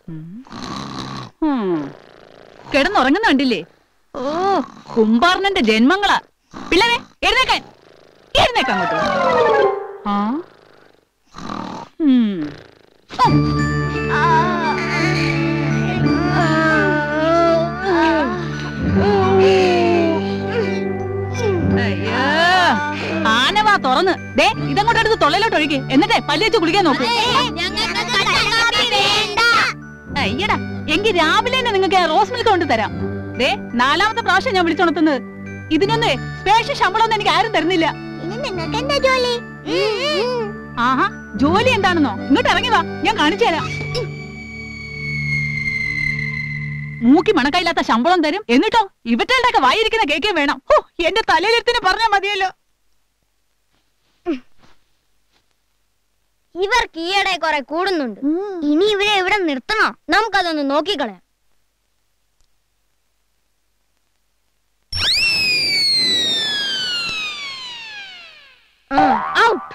കിടന്നുറങ്ങുന്ന കണ്ടില്ലേ ഓ കുംഭാർണന്റെ ജന്മങ്ങളാ പിള്ളേരെ എഴുന്നേക്കാൻ എഴുന്നേക്കാൻ അങ്ങോട്ട് ആ ഉം. ഓ. അയ്യോ ആനവാ തുറന്ന് ദേ ഇതങ്ങോട്ട് എടുത്ത് തൊള്ളയിലോട്ട് ഒഴുകി എന്നിട്ടേ പല്ലേച്ച് കുളിക്കാൻ നോക്കൂ അയ്യടാ എങ്കിൽ രാവിലെ തന്നെ നിങ്ങൾക്ക് റോസ് മിൽക്ക് കൊണ്ട് തരാം ദേ നാലാമത്തെ പ്രാവശ്യം ഞാൻ വിളിച്ചുണർത്തുന്നത് ഇതിനൊന്ന് സ്പെഷ്യൽ ശമ്പളമൊന്നും എനിക്ക് ആരും തരുന്നില്ല ഇനി നിങ്ങൾക്ക് എന്താ ജോലി ആഹാ ജോലി എന്താണെന്നോ ഇങ്ങോട്ട് ഇറങ്ങി വാ ഞാൻ കാണിച്ചു തരാം മൂക്കി മണക്കയില്ലാത്ത ശമ്പളം തരും എന്നിട്ടോ ഇവറ്റകളുടെ ഒക്കെ വായിരിക്കുന്ന കേക്കേ വേണം ഹോ എന്റെ തലയിലെത്തിന് പറഞ്ഞാ മതിയല്ലോ ഇവർക്ക് ഈയിടെ കുറെ കൂടുന്നുണ്ട് ഇനി ഇവരെ ഇവിടെ നിർത്തണോ നമുക്കതൊന്ന് നോക്കിക്കളയാം ഔട്ട്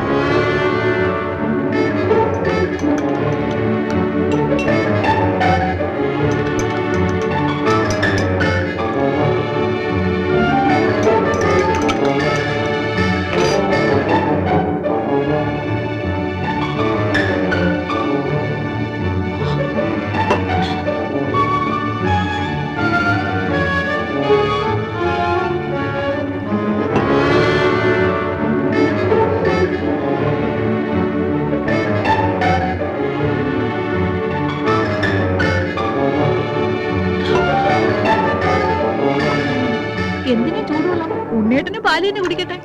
എന്തിനാ ചൂടുവെള്ളം ഉണ്ണേട്ടന് പാല് തന്നെ കുടിക്കട്ടെ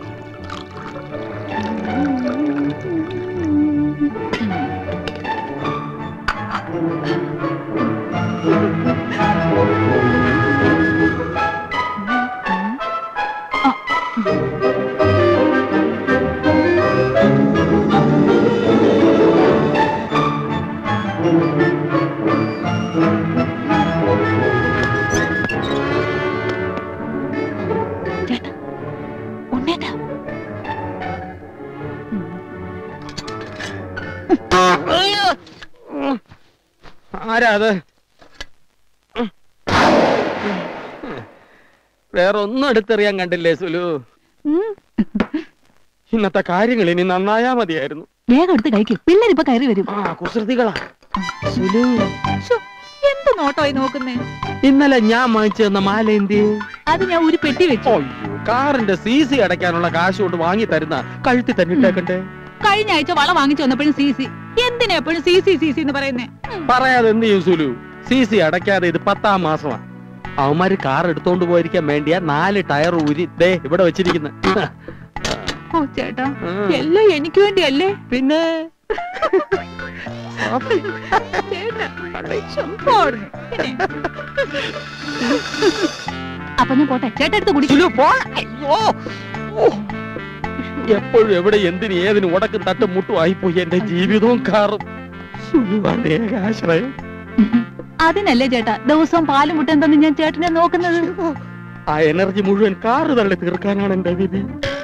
ചേട്ടാ ഉണ്ണേട്ടാ ആരാ അത് വേറെ ഒന്നും അടുത്തെറിയാൻ കണ്ടില്ലേ സുലു ഉം. ഇന്നത്തെ കാര്യങ്ങൾ ഇനി നന്നായാ മതിയായിരുന്നു വേഗം എടുത്ത് കഴിക്കും പിള്ളേരിപ്പൊ കയറി വരും ആ കുസൃതികളാ സുലു ശ്ശോ, എന്ത് നോട്ടമായി നോക്കുന്നേ ഇന്നലെ ഞാൻ വാങ്ങിച്ചു തന്ന മാല എന്തി അത് ഞാൻ ഒരു പെട്ടി വെച്ചു കാറിന്റെ സി സി അടയ്ക്കാനുള്ള കാശ് കൊണ്ട് വാങ്ങി തരുന്ന കഴുത്തി തന്നെ ഇട്ടേക്കട്ടെ കഴിഞ്ഞ ആഴ്ച വള വാങ്ങിച്ചു വന്നപ്പോഴും സി സി എന്തിനാ എപ്പോഴും സി സി സി സി എന്ന് പറയുന്നേ പറയാതെ എന്ത് ചെയ്യും സുലു സി സി അടയ്ക്കാതെ ഇത് പത്താം മാസമാ അവന്മാര് കാർ എടുത്തോണ്ട് പോയിരിക്കാൻ വേണ്ടിയാ നാല് ടയർ ഊരി ദേ ഇവിടെ വെച്ചിരിക്കുന്നത് ഓ ചേട്ടാ എല്ലാം എനിക്ക് വേണ്ടിയല്ലേ പിന്നെ ചേട്ടാ പോടുന്നു. പിന്നെ. അപ്പൊ ഞാൻ പോട്ടെ ചേട്ടാ എടുത്ത് കുടിച്ചു സുലു പോ അയ്യോ ഓ. എപ്പോഴും എവിടെ എന്തിന് ഏതിന് ഉടക്കും തട്ടും മുട്ടും ആയിപ്പോയി എന്റെ ജീവിതവും കാറും സുലുവാണ് ഏകാശ്രയം അതിനല്ലേ ചേട്ടാ ദിവസവും പാലും മുട്ട എന്തെന്ന് ഞാൻ ചേട്ടനെ നോക്കുന്നത് ആ എനർജി മുഴുവൻ കാറ് തള്ളി തീർക്കാനാണ് എന്റെ വിധി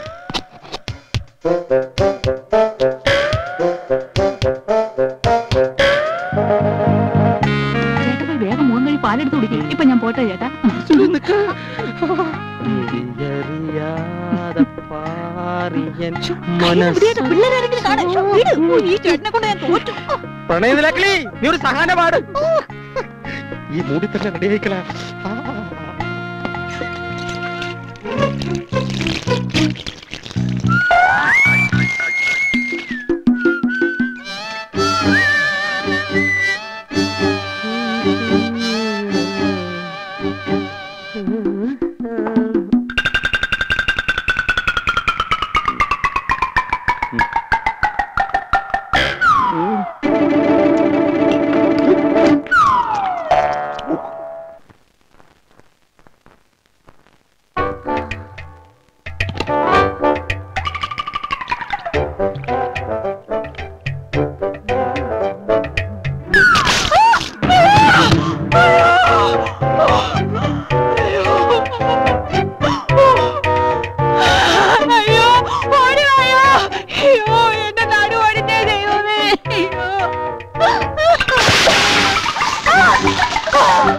ചേട്ടാ പോയി വേഗം മുഖം കഴി പാലെടുത്ത് കുടിക്കും ഇപ്പൊ ഞാൻ പോട്ടെ ചേട്ടാ സുലു നിക്ക് വിധിയറിയാതെ പാറിയൻ മനസ്സ് പിള്ളേരാരെങ്കിലും കാണാൻ ശ്ശോ, വിട്. ഓ, ഈ ചേട്ടനെ കൊണ്ട് ഞാൻ തോറ്റു ഓ, പ്രണയനിലക്കളി നീ ഒരു സഹാന പാട് ഈ മൂടി തന്നെ റെഡിയായിക്കള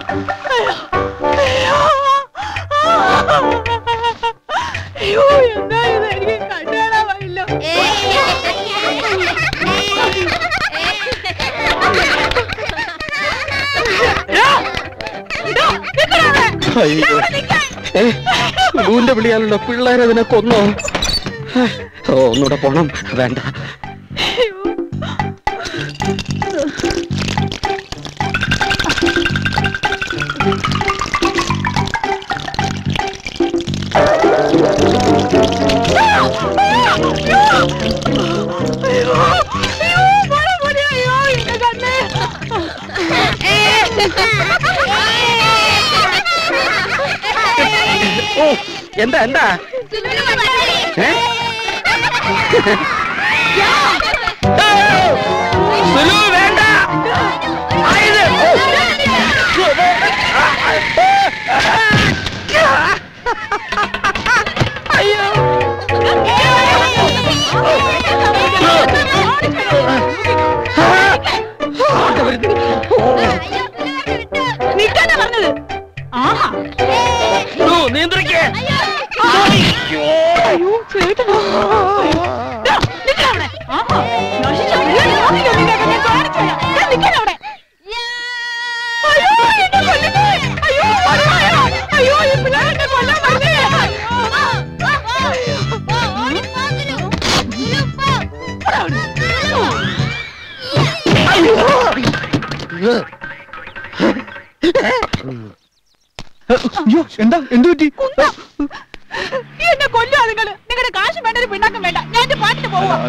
അയ്യോ എന്താ ഇത് എനിക്ക് കണ്ടുകാണാൻ പാടില്ല അയ്യോ ഏ സുലുവിന്റെ വിളിയാണല്ലോ പിള്ളേരതിനെ കൊന്നോ ഓ ഒന്നുകൂടെ പോണം വേണ്ട ഓ എന്താ എന്താ ഏ? സുലു വേണ്ട ആയത്. ഓ. അയ്യോ നിൽക്കാനാ പറഞ്ഞത് ആഹാ സുലു, നിയന്ത്രിക്കേ അയ്യോ അയ്യോ ചേട്ടനോ ദാ, നിക്കവിടെ. ആഹാ, നശിച്ച പിള്ളേരെ ആദ്യം നിന്നെയൊക്കെ ഞാൻ കാണിച്ചു തരാം. ദാ, നിക്കണവിടെ. അയ്യോ, എന്നെ കൊല്ലുന്നേ. അയ്യോ, മറുവായോ. അയ്യോ, ഈ പിള്ളേരെ എന്നെ കൊല്ലാൻ വരുന്നേ. പോടാ അവിടുന്ന്. അയ്യോ എന്താ എന്തു പറ്റി കുന്താ. ഈ എന്നെ കൊല്ലുവാ നിങ്ങള് നിങ്ങളുടെ കാശ് വേണ്ട ഒരു പിണ്ണാക്കം വേണ്ട ഞാൻ എന്റെ പാട്ടിന് പോവാ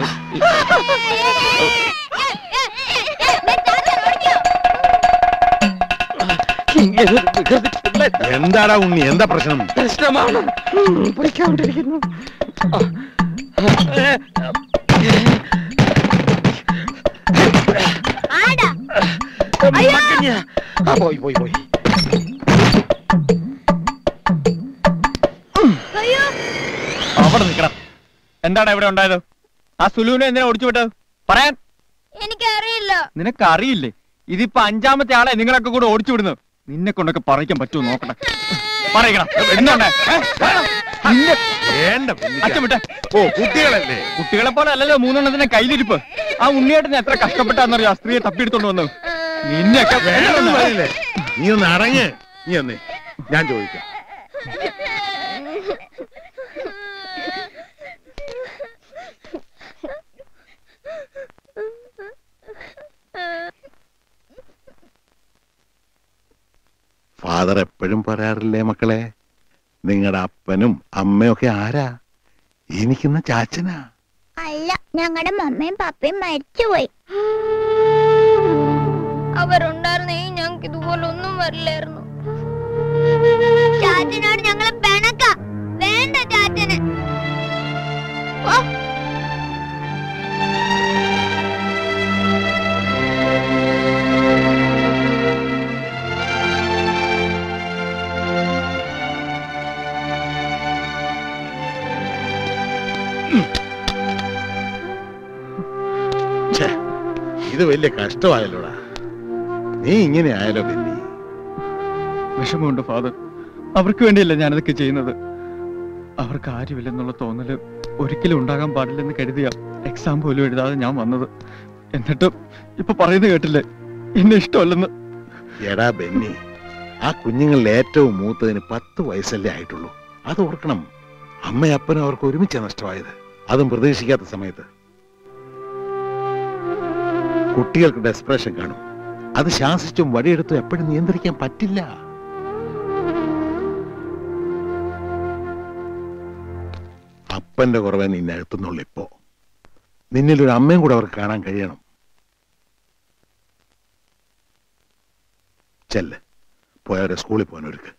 ഇങ്ങനെ ഒരു വികൃതി പിള്ളേർ എന്താടാ ഉണ്ണി എന്താ പ്രശ്നം പ്രശ്നമാണ് ഉം, പിടിക്കാണ്ടിരിക്കുന്നു ആടാ മക്കഞ്ഞ. ആ പോയി പോയി പോയി അയ്യോ അവിടെ നിൽക്കണം എന്താണ് ഇവിടെ ഉണ്ടായത് ആ സുലുവിനെ എന്തിനാ ഓടിച്ചു വിട്ടത് പറയാൻ എനിക്കറിയില്ല നിനക്ക് അറിയില്ലേ ഇതിപ്പോ അഞ്ചാമത്തെ ആളെ നിങ്ങളൊക്കെ കൂടെ ഓടിച്ചു വിടുന്നത് നിന്നെ കൊണ്ടൊക്കെ പറയിക്കാൻ പറ്റുമോ നോക്കട്ടെ പറയണം എന്തുണ്ട് വേണ്ട അച്ഛൻ വിട്ടെ ഓ കുട്ടികളല്ലേ കുട്ടികളെ പോലെ അല്ലല്ലോ മൂന്നെണ്ണത്തിന്റെ കയ്യിലിരിപ്പ് ആ ഉണ്ണിയേട്ടന് എത്ര കഷ്ടപ്പെട്ടാന്നറിയോ ആ സ്ത്രീയെ തപ്പിയെടുത്തോണ്ട് വന്നത് നിന്നെയൊക്കെ വേണമെന്ന് പറയില്ലേ നീ ഒന്ന് അടങ്ങ് നീ ഒന്നേ ഞാൻ ചോദിക്കാം ഫാദർ എപ്പോഴും പറയാറില്ലേ മക്കളെ നിങ്ങളുടെ അപ്പനും അമ്മയും ഒക്കെ ആരാ എനിക്കിന്ന് ചാച്ചനാ അല്ല ഞങ്ങളുടെ മമ്മയും പപ്പയും മരിച്ചുപോയി അവരുണ്ടായിരുന്നെങ്കിൽ ഞങ്ങൾക്ക് ഇതുപോലെ ഒന്നും വരില്ലായിരുന്നു ചാച്ചനോട് ഞങ്ങള് പിണക്ക വേണ്ട ചാച്ചന് ഓ ഛെ, ഇത് വലിയ കഷ്ടമായല്ലോടാ നീ ഇങ്ങനെ ആയാലോ ബെന്നി വിഷമമുണ്ട് ഫാദർ അവർക്ക് വേണ്ടിയല്ല ഞാനതൊക്കെ ചെയ്യുന്നത് അവർക്ക് ആരുമില്ലെന്നുള്ള തോന്നല് ഒരിക്കലും ഉണ്ടാകാൻ പാടില്ലെന്ന് കരുതിയ എക്സാം പോലും എഴുതാതെ ഞാൻ വന്നത് എന്നിട്ടും ഇപ്പൊ പറയുന്നത് കേട്ടില്ലേ എന്നെ ഇഷ്ടമല്ലെന്ന് എടാ ബെന്നി ആ കുഞ്ഞുങ്ങളിൽ ഏറ്റവും മൂത്തതിന് പത്ത് വയസ്സല്ലേ ആയിട്ടുള്ളൂ അത് ഓർക്കണം അമ്മയപ്പനും അവർക്ക് ഒരുമിച്ച് നഷ്ടമായത് അതും പ്രതീക്ഷിക്കാത്ത സമയത്ത് കുട്ടികൾക്ക് ഡെസ്പ്രഷൻ കാണും അത് ശാസിച്ചും വടിയെടുത്തും എപ്പോഴും നിയന്ത്രിക്കാൻ പറ്റില്ല അപ്പന്റെ കുറവേ നിന്നെ അകത്തുന്നുള്ളൂ ഇപ്പോ നിന്നിലൊരു അമ്മയും കൂടെ അവർക്ക് കാണാൻ കഴിയണം ചെല്ല് പോയവരെ സ്കൂളിൽ പോകാനൊരുക്ക്